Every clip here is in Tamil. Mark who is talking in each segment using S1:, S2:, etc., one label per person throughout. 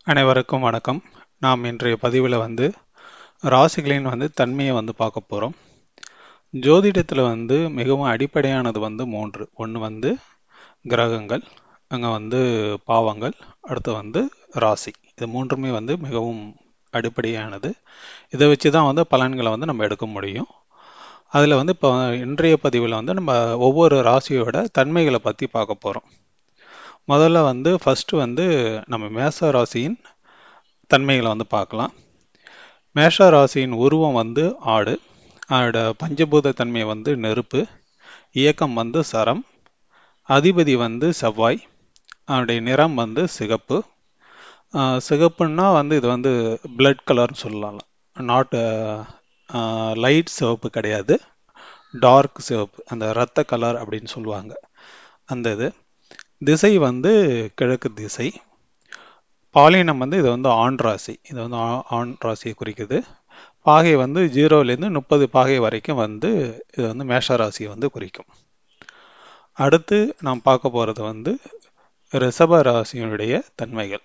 S1: அனைவருக்கும் வணக்கம் நாம் இன்றைய பதிவில் வந்து ராசிகளின் வந்து தன்மையை வந்து பார்க்க போகிறோம் ஜோதிடத்தில் வந்து மிகவும் அடிப்படையானது வந்து மூன்று ஒன்று வந்து கிரகங்கள் அங்கே வந்து பாவங்கள் அடுத்து வந்து ராசி இது மூன்றுமே வந்து மிகவும் அடிப்படையானது இதை வச்சு தான் வந்து பலன்களை வந்து நம்ம எடுக்க முடியும் அதில் வந்து இப்போ இன்றைய பதிவில் வந்து நம்ம ஒவ்வொரு ராசியோட தன்மைகளை பற்றி பார்க்க போகிறோம் முதல்ல வந்து ஃபர்ஸ்ட் வந்து நம்ம மேஷ ராசியின் தன்மைகளை வந்து பார்க்கலாம் மேஷ ராசியின் உருவம் வந்து ஆடு அதோட பஞ்சபூத தன்மை வந்து நெருப்பு இயக்கம் வந்து சரம் அதிபதி வந்து செவ்வாய் அதனுடைய நிறம் வந்து சிகப்பு ஆஹ் சிகப்புன்னா வந்து இது வந்து பிளட் கலர்னு சொல்லலாம் நாட் லைட் சிவப்பு கிடையாது டார்க் சிவப்பு அந்த இரத்த கலர் அப்படின்னு சொல்லுவாங்க அந்த இது திசை வந்து கிழக்கு திசை பாலினம் வந்து இது வந்து ஆண் ராசி இது வந்து ஆ- ஆண் ராசியை குறிக்குது பாகை வந்து ஜீரோலேருந்து முப்பது பாகை வரைக்கும் வந்து இது வந்து மேஷ ராசியை வந்து குறிக்கும் அடுத்து நாம் பார்க்க போகிறது வந்து ரிஷப ராசியினுடைய தன்மைகள்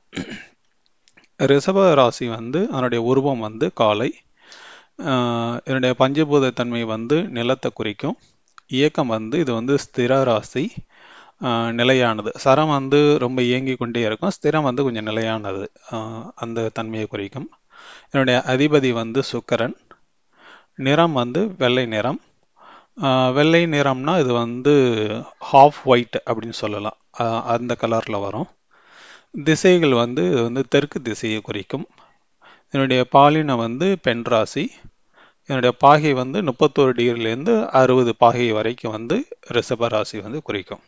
S1: ரிஷப ராசி வந்து அதனுடைய உருவம் வந்து காலை ஆஹ் இதனுடைய பஞ்சபூத தன்மை வந்து நிலத்தை குறிக்கும் இயக்கம் வந்து இது வந்து ஸ்திர ராசி ஆஹ் நிலையானது சரம் வந்து ரொம்ப இயங்கி கொண்டே இருக்கும் ஸ்திரம் வந்து கொஞ்சம் நிலையானது ஆஹ் அந்த தன்மையை குறிக்கும் இதனுடைய அதிபதி வந்து சுக்கிரன் நிறம் வந்து வெள்ளை நிறம் ஆஹ் வெள்ளை நிறம்னா இது வந்து ஹாஃப் ஒயிட் அப்படின்னு சொல்லலாம் ஆஹ் அந்த கலர்ல வரும் திசைகள் வந்து இது வந்து தெற்கு திசையை குறிக்கும் இதனுடைய பாலினம் வந்து பெண் ராசி இதனுடைய பாகை வந்து முப்பத்தோரு டிகிரிலேருந்து அறுபது பாகை வரைக்கும் வந்து ரிஷப ராசி வந்து குறிக்கும்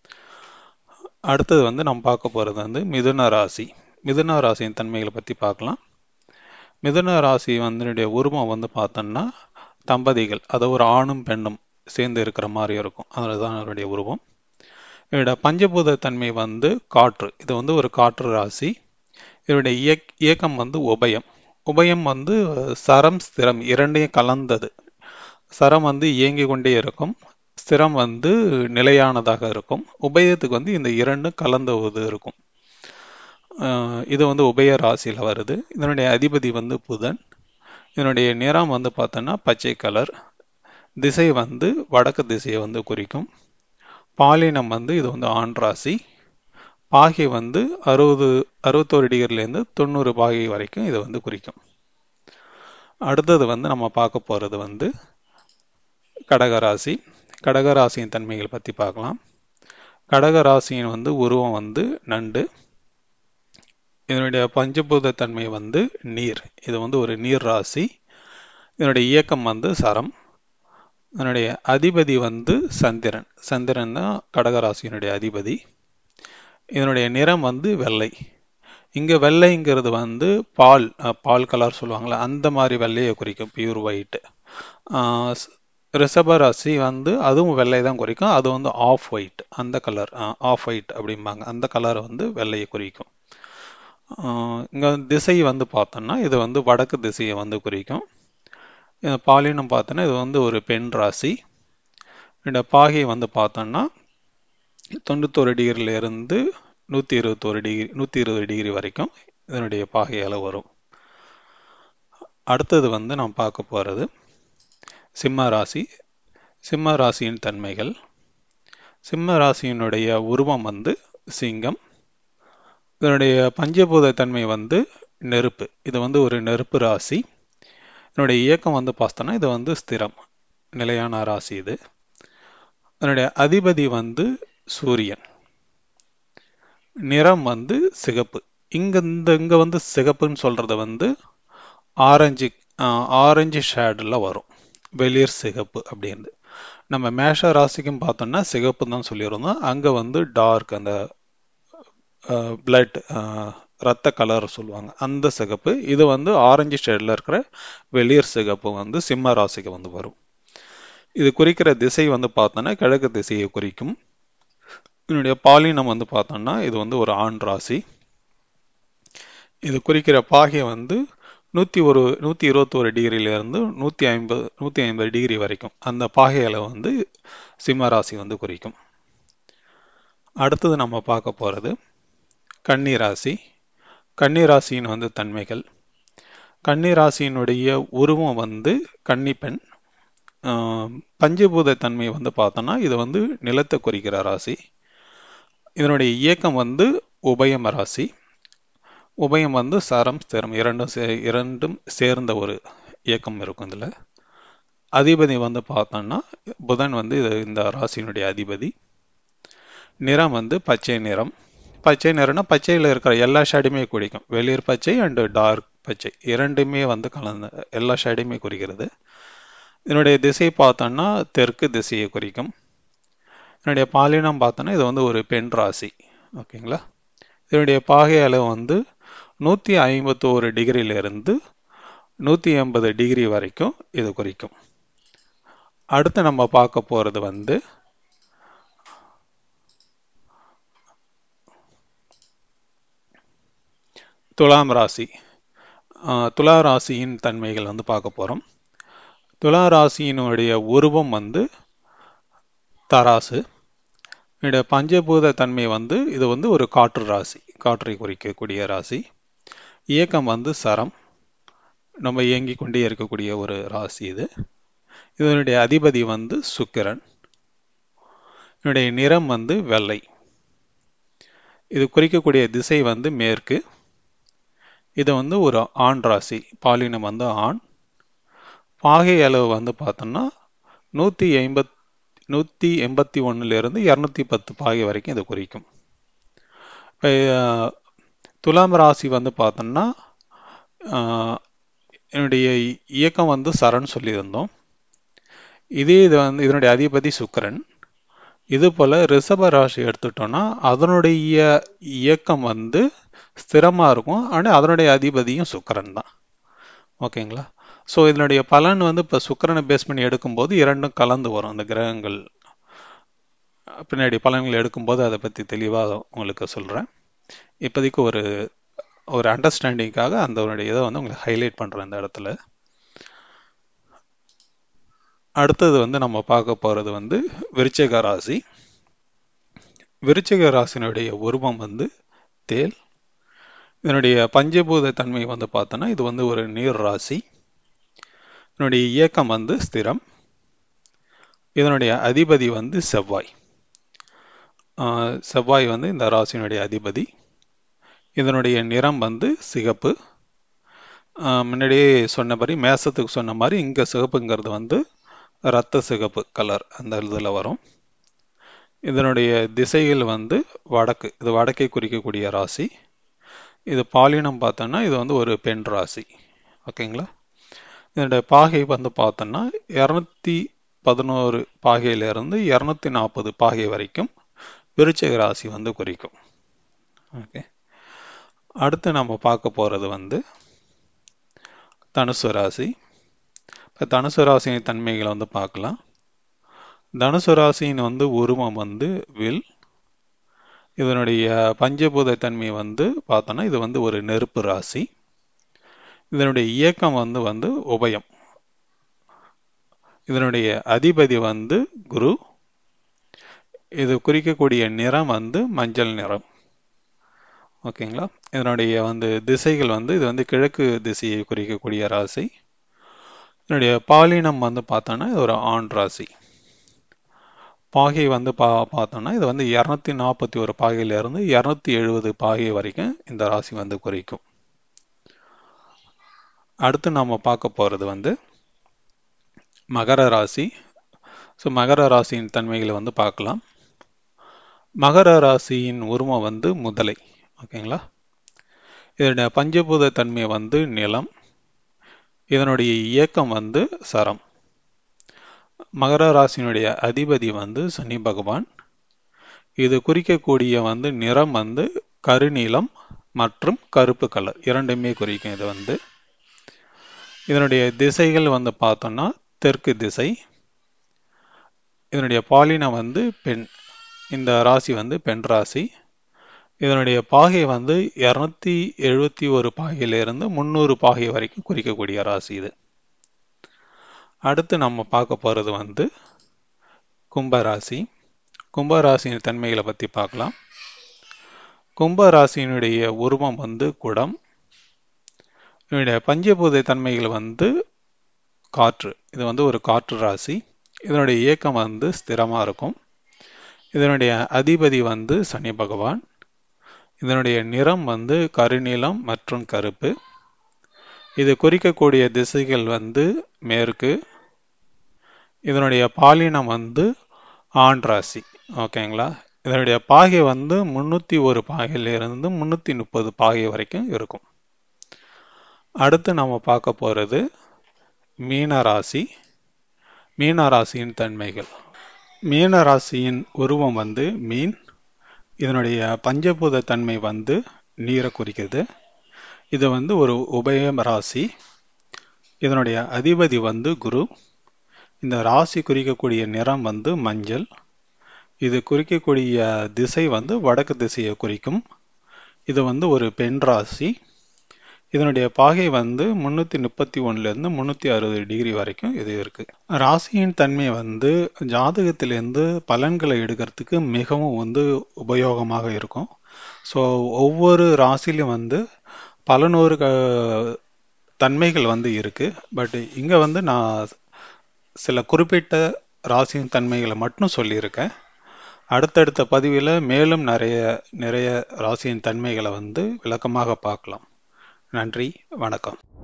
S1: அடுத்தது வந்து நம்ம பார்க்க போகிறது வந்து மிதுன ராசி மிதுன ராசியின் தன்மைகளை பற்றி பார்க்கலாம் மிதுன ராசி வந்து உருவம் வந்து பார்த்தோம்னா தம்பதிகள் அது ஒரு ஆணும் பெண்ணும் சேர்ந்து இருக்கிற மாதிரி இருக்கும் அதுதான் அதனுடைய உருவம் இதோட பஞ்சபூத தன்மை வந்து காற்று இது வந்து ஒரு காற்று ராசி இதனுடைய இயக் இயக்கம் வந்து உபயம் உபயம் வந்து சரம் ஸ்திரம் இரண்டையும் கலந்தது சரம் வந்து இயங்கி கொண்டே இருக்கும் ஸ்திரம் வந்து நிலையானதாக இருக்கும் உபயத்துக்கு வந்து இந்த இரண்டு கலந்தது இருக்கும் ஆஹ் இது வந்து உபய ராசியில் வருது இதனுடைய அதிபதி வந்து புதன் இதனுடைய நிறம் வந்து பார்த்தோன்னா பச்சை கலர் திசை வந்து வடக்கு திசையை வந்து குறிக்கும் பாலினம் வந்து இது வந்து ஆண் ராசி பாகை வந்து அறுபது அறுபத்தோரு டிகிரிலேருந்து தொண்ணூறு பாகை வரைக்கும் இது வந்து குறிக்கும் அடுத்தது வந்து நம்ம பார்க்க போகிறது வந்து கடகராசி கடகராசியின் தன்மைகள் பற்றி பார்க்கலாம் கடகராசியின் வந்து உருவம் வந்து நண்டு இதனுடைய பஞ்சபூத தன்மை வந்து நீர் இது வந்து ஒரு நீர் ராசி இதனுடைய இயக்கம் வந்து சரம் இதனுடைய அதிபதி வந்து சந்திரன் சந்திரன் தான் கடகராசியினுடைய அதிபதி இதனுடைய நிறம் வந்து வெள்ளை இங்க வெள்ளைங்கிறது வந்து பால் அஹ், பால் கலர் சொல்லுவாங்கல்ல அந்த மாதிரி வெள்ளையை குறிக்கும் பியூர் ஒயிட் ரிஷப ராசி வந்து அதுவும் வெள்ளை தான் குறிக்கும் அது வந்து ஆஃப் ஒயிட் அந்த கலர் ஆஃப் ஒயிட் அப்படிம்பாங்க அந்த கலர் வந்து வெள்ளையை குறிக்கும் ஆஹ் இங்க திசை வந்து பார்த்தோம்னா இது வந்து வடக்கு திசையை வந்து குறிக்கும் இந்த பாலினம் பார்த்தோன்னா இது வந்து ஒரு பெண் ராசி இந்த பாகை வந்து பார்த்தோம்னா தொண்ணூத்தோரு டிகிரில இருந்து நூற்றி இருபத்தோரு டிகிரி நூற்றி இருபது டிகிரி வரைக்கும் இதனுடைய பாகை அளவு வரும் அடுத்தது வந்து நாம் பார்க்க போகிறது சிம்ம ராசி சிம்ம ராசியின் தன்மைகள் சிம்ம ராசியினுடைய உருவம் வந்து சிங்கம் இதனுடைய பஞ்சபூத தன்மை வந்து நெருப்பு இது வந்து ஒரு நெருப்பு ராசி இதனுடைய இயக்கம் வந்து பார்த்தோன்னா இது வந்து ஸ்திரம் நிலையான ராசி இது அதனுடைய அதிபதி வந்து சூரியன் நிறம் வந்து சிகப்பு இங்க இந்த இங்க வந்து சிகப்புன்னு சொல்றது வந்து ஆரஞ்சு ஆரஞ்சு ஷேடில் வரும் வெளிர் சிகப்பு அப்படின்னு நம்ம மேஷ ராசிக்கும் பார்த்தோம்னா சிகப்பு தான் சொல்லியிருந்தோம் அங்க வந்து டார்க் அந்த பிளட் ரத்த கலர் சொல்லுவாங்க அந்த சிகப்பு இது வந்து ஆரஞ்சு ஷேடில் இருக்கிற வெளிர் சிகப்பு வந்து சிம்ம ராசிக்கு வந்து வரும் இது குறிக்கிற திசை வந்து பார்த்தோன்னா கிழக்கு திசையை குறிக்கும் இதனுடைய பாலினம் வந்து பார்த்தோம்னா இது வந்து ஒரு ஆண் ராசி இது குறிக்கிற பாகை வந்து நூற்றி ஒரு நூற்றி இருபத்தோரு டிகிரியிலிருந்து நூற்றி ஐம்பது நூற்றி ஐம்பது டிகிரி வரைக்கும் அந்த பாகைகளை வந்து சிம்ம ராசி வந்து குறிக்கும் அடுத்தது நம்ம பார்க்க போகிறது கன்னி ராசி கன்னி ராசியின் வந்து தன்மைகள் கன்னி ராசியினுடைய உருவம் வந்து கன்னிப்பெண் ஆஹ் பஞ்சபூத தன்மை வந்து பார்த்தோம்னா இது வந்து நிலத்தை குறிக்கிற ராசி இதனுடைய இயக்கம் வந்து உபயம் ராசி உபயம் வந்து சரம் ஸ்திரம் இரண்டும் சே இரண்டும் சேர்ந்த ஒரு இயக்கம் இருக்கும் இதில் அதிபதி வந்து பார்த்தோம்னா புதன் வந்து இது இந்த ராசியினுடைய அதிபதி நிறம் வந்து பச்சை நிறம் பச்சை நிறம்னா பச்சையில் இருக்கிற எல்லா ஷேடுமே குறிக்கும் வெளிர் பச்சை அண்டு டார்க் பச்சை இரண்டுமே வந்து கலந்த எல்லா ஷேடையுமே குறிக்கிறது இதனுடைய திசை பார்த்தோம்னா தெற்கு திசையை குறிக்கும் இதனுடைய பாலினம் பார்த்தோன்னா இது வந்து ஒரு பெண் ராசி ஓகேங்களா இதனுடைய பாகை அளவு வந்து நூற்றி ஐம்பத்தோரு டிகிரியிலிருந்து நூற்றி எண்பது டிகிரி வரைக்கும் இது குறிக்கும் அடுத்து நம்ம பார்க்க போகிறது வந்து துலாம் ராசி ஆஹ் துலா ராசியின் தன்மைகள் வந்து பார்க்க போகிறோம் துலா ராசியினுடைய உருவம் வந்து தராசு இதனுடைய பஞ்சபூத தன்மை வந்து இது வந்து ஒரு காற்று ராசி காற்றை குறிக்கக்கூடிய ராசி இயக்கம் வந்து சரம் நம்ம இயங்கி கொண்டே இருக்கக்கூடிய ஒரு ராசி இது இதனுடைய அதிபதி வந்து சுக்கிரன் இதனுடைய நிறம் வந்து வெள்ளை இது குறிக்கக்கூடிய திசை வந்து மேற்கு இது வந்து ஒரு ஆண் ராசி பாலினம் வந்து ஆண் பாகை அளவு வந்து பார்த்தோம்னா நூற்றி ஐம்பத் நூற்றி எண்பத்தி ஒன்றுலேருந்து இரநூத்தி பத்து பாகை வரைக்கும் இது குறிக்கும் இப்போ துலாம் ராசி வந்து பார்த்தோம்னா என்னுடைய இயக்கம் வந்து சரண் சொல்லியிருந்தோம் இதே இது வந்து இதனுடைய அதிபதி சுக்கரன் இது போல் ரிஷப ராசி எடுத்துட்டோம்னா அதனுடைய இயக்கம் வந்து ஸ்திரமாக இருக்கும் ஆனால் அதனுடைய அதிபதியும் சுக்கரன் தான் ஓகேங்களா ஸோ இதனுடைய பலன் வந்து இப்போ சுக்கரனை பேஸ் பண்ணி எடுக்கும்போது இரண்டும் கலந்து வரும் அந்த கிரகங்கள் பின்னாடி பலன்கள் எடுக்கும்போது அதை பற்றி தெளிவாக உங்களுக்கு சொல்கிறேன் இப்போதைக்கு ஒரு ஒரு அண்டர்ஸ்டாண்டிங்காக அந்த இதை வந்து உங்களுக்கு ஹைலைட் பண்ணுறேன் இந்த இடத்துல அடுத்தது வந்து நம்ம பார்க்க போகிறது வந்து விருச்சிக ராசி விருச்சிக ராசினுடைய உருவம் வந்து தேல் இதனுடைய பஞ்சபூத தன்மை வந்து பார்த்தோன்னா இது வந்து ஒரு நீர் ராசி இதனுடைய இயக்கம் வந்து ஸ்திரம் இதனுடைய அதிபதி வந்து செவ்வாய் செவ்வாய் வந்து இந்த ராசியினுடைய அதிபதி இதனுடைய நிறம் வந்து சிகப்பு முன்னாடியே சொன்னபடி மேசத்துக்கு சொன்ன மாதிரி இங்கே சிகப்புங்கிறது வந்து ரத்த சிகப்பு கலர் அந்த இதில் வரும் இதனுடைய திசைகள் வந்து வடக்கு இது வடக்கை குறிக்கக்கூடிய ராசி இது பாலினம் பார்த்தோன்னா இது வந்து ஒரு பெண் ராசி ஓகேங்களா இதனுடைய பாகை வந்து பார்த்தோன்னா இரநூத்தி பதினோரு பாகையிலிருந்து இரநூத்தி நாற்பது பாகை வரைக்கும் விருச்சிக ராசி வந்து குறிக்கும் ஓகே அடுத்து நம்ம பார்க்க போகிறது வந்து தனுசு ராசி இப்போ தனுசு ராசியின் தன்மைகளை வந்து பார்க்கலாம் தனுசு ராசியின் வந்து உருவம் வந்து வில் இதனுடைய பஞ்சபூத தன்மை வந்து பார்த்தோன்னா இது வந்து ஒரு நெருப்பு ராசி இதனுடைய இயக்கம் வந்து வந்து உபயம் இதனுடைய அதிபதி வந்து குரு இது குறிக்கக்கூடிய நிறம் வந்து மஞ்சள் நிறம் ஓகேங்களா இதனுடைய வந்து திசைகள் வந்து இது வந்து கிழக்கு திசையை குறிக்கக்கூடிய ராசி இதனுடைய பாலினம் வந்து பார்த்தோன்னா இது ஒரு ஆண் ராசி பாகை வந்து பா பார்த்தோம்னா இது வந்து இரநூத்தி நாற்பத்தி ஒரு பாகையிலிருந்து இரநூத்தி எழுபது பாகை வரைக்கும் இந்த ராசி வந்து குறிக்கும் அடுத்து நாம் பார்க்க போகிறது வந்து மகர ராசி ஸோ மகர ராசியின் தன்மைகளை வந்து பார்க்கலாம் மகர ராசியின் உருவம் வந்து முதலை ஓகேங்களா இதனுடைய பஞ்சபூத தன்மை வந்து நிலம் இதனுடைய இயக்கம் வந்து சரம் மகர ராசியினுடைய அதிபதி வந்து சனி பகவான் இது குறிக்கக்கூடிய வந்து நிறம் வந்து கருநீலம் மற்றும் கருப்பு கலர் இரண்டுமே குறிக்கும் இது வந்து இதனுடைய திசைகள் வந்து பார்த்தோம்னா தெற்கு திசை இதனுடைய பாலினம் வந்து பெண் இந்த ராசி வந்து பெண் ராசி இதனுடைய பாகை வந்து இரநூத்தி எழுபத்தி ஒரு பாகையிலிருந்து முந்நூறு பாகை வரைக்கும் குறிக்கக்கூடிய ராசி இது அடுத்து நம்ம பார்க்க போகிறது வந்து கும்பராசி கும்பராசியின் தன்மைகளை பற்றி பார்க்கலாம் கும்ப ராசியினுடைய உருவம் வந்து குடம் இதனுடைய பஞ்சபூத தன்மைகள் வந்து காற்று இது வந்து ஒரு காற்று ராசி இதனுடைய இயக்கம் வந்து ஸ்திரமா இருக்கும் இதனுடைய அதிபதி வந்து சனி பகவான் இதனுடைய நிறம் வந்து கருநீலம் மற்றும் கருப்பு இது குறிக்கக்கூடிய திசைகள் வந்து மேற்கு இதனுடைய பாலினம் வந்து ஆண் ராசி ஓகேங்களா இதனுடைய பாகை வந்து முன்னூத்தி ஒரு பாகையிலிருந்து முன்னூத்தி முப்பது பாகை வரைக்கும் இருக்கும் அடுத்து நம்ம பார்க்க போறது மீன ராசி மீன ராசியின் தன்மைகள் மீன ராசியின் உருவம் வந்து மீன் இதனுடைய பஞ்சபூத தன்மை வந்து நீரை குறிக்கிறது இது வந்து ஒரு உபய ராசி இதனுடைய அதிபதி வந்து குரு இந்த ராசி குறிக்கக்கூடிய நிறம் வந்து மஞ்சள் இது குறிக்கக்கூடிய திசை வந்து வடக்கு திசையை குறிக்கும் இது வந்து ஒரு பெண் ராசி இதனுடைய பாகை வந்து முன்னூத்தி முப்பத்தி ஒண்ணுல இருந்து முன்னூத்தி அறுபது டிகிரி வரைக்கும் இது இருக்கு ராசியின் தன்மை வந்து ஜாதகத்திலிருந்து பலன்களை எடுக்கிறதுக்கு மிகவும் வந்து உபயோகமாக இருக்கும் ஸோ ஒவ்வொரு ராசிலையும் வந்து பல நூறு தன்மைகள் வந்து இருக்கு பட் இங்க வந்து நான் சில குறிப்பிட்ட ராசியின் தன்மைகளை மட்டும் சொல்லியிருக்கேன் அடுத்தடுத்த பதிவில் மேலும் நிறைய நிறைய ராசியின் தன்மைகளை வந்து விளக்கமாக பார்க்கலாம் நன்றி வணக்கம்